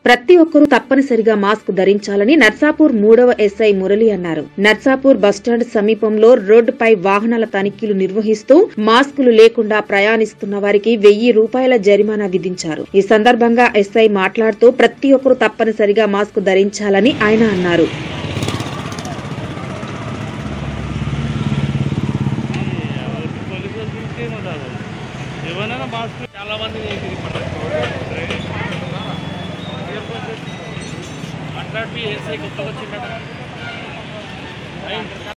ప్రతి ఒక్కరూ తప్పనిసరిగా మాస్క్ ధరించాలని నర్సాపూర్ మూడవ ఎస్ఐ మురళి అన్నారు నర్సాపూర్ బస్టాండ్ సమీపంలో రోడ్డుపై వాహనాల తనిఖీలు నిర్వహిస్తూ మాస్కులు లేకుండా ప్రయాణిస్తున్న వారికి వెయ్యి రూపాయల జరిమానా విధించారు ఈ సందర్భంగా ఎస్ఐ మాట్లాడుతూ ప్రతి ఒక్కరూ తప్పనిసరిగా మాస్క్ ధరించాలని ఆయన అన్నారు పోలీసులు తీసుకేమన్నారు ఎవరైనా మాస్క్ చాలా మంది అట్లాంటివి ఏసై కొత్తగా వచ్చిందట